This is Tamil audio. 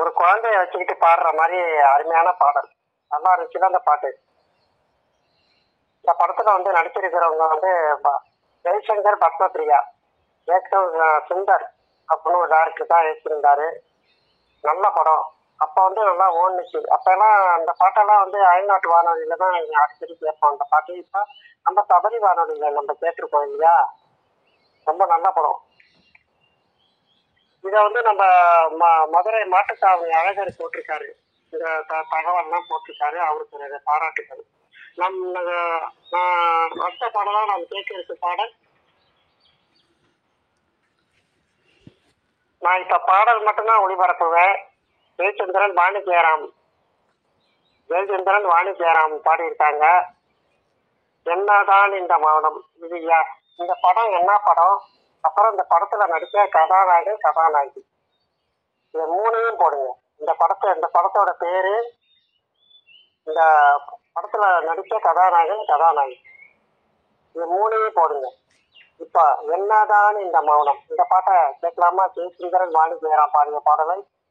ஒரு குழந்தைய வச்சுக்கிட்டு பாடுற மாதிரி அருமையான பாடல் நல்லா இருந்துச்சுல அந்த பாட்டு இந்த படத்துல வந்து நடிச்சிருக்கிறவங்க வந்து ப- ஜெய்சங்கர் பத்மபிரியா ஏற்கனவே அஹ், சுந்தர் அப்படின்னு ஒரு டேரக்டர் தான் எடுத்திருந்தாரு நல்ல படம் அப்போ வந்து நல்லா ஓடுனுச்சு அப்போல்லாம் அந்த பாட்டெல்லாம் வந்து அயல்நாட்டு வானொலியில தான் நாங்க அடிக்கடி கேட்போம் அந்த பாட்டு இப்போ நம்ம சபரி வானொலியில நம்ம கேட்டிருக்கோம் இல்லையா ரொம்ப நல்ல படம் இதை வந்து நம்ம ம மதுரை மாட்டுத்தாவணி அழகர் போட்டிருக்காரு இந்த த தகவல்லாம் போட்டிருக்காரு அவருக்கு நிறைய பாராட்டுகள் நம் ந- நான் அடுத்த பாடலாம் நாம் கேட்க இருக்க பாடல் நான் இப்ப பாடல் மட்டும்தான் ஒளிபரப்புவேன் ஜெயச்சந்திரன் வாணி ஜெயராம் ஜெயச்சந்திரன் வாணி ஜெயராம் பாடியிருக்காங்க என்னதான் இந்த மௌனம் இது யா- இந்த படம் என்ன படம் அப்புறம் இந்த படத்துல நடிச்ச கதாநாயகன் கதாநாயகி இது மூணையும் போடுங்க இந்த படத்தை இந்த படத்தோட பேரு இந்த படத்துல நடிச்ச கதாநாயகன் கதாநாயகி இது மூணையும் போடுங்க இப்ப என்னதான் இந்த மௌனம் இந்த பாட்டை கேட்கலாமா ஜெயசுந்தரன் வாணி ஜெயராம் பாடிய பாடலை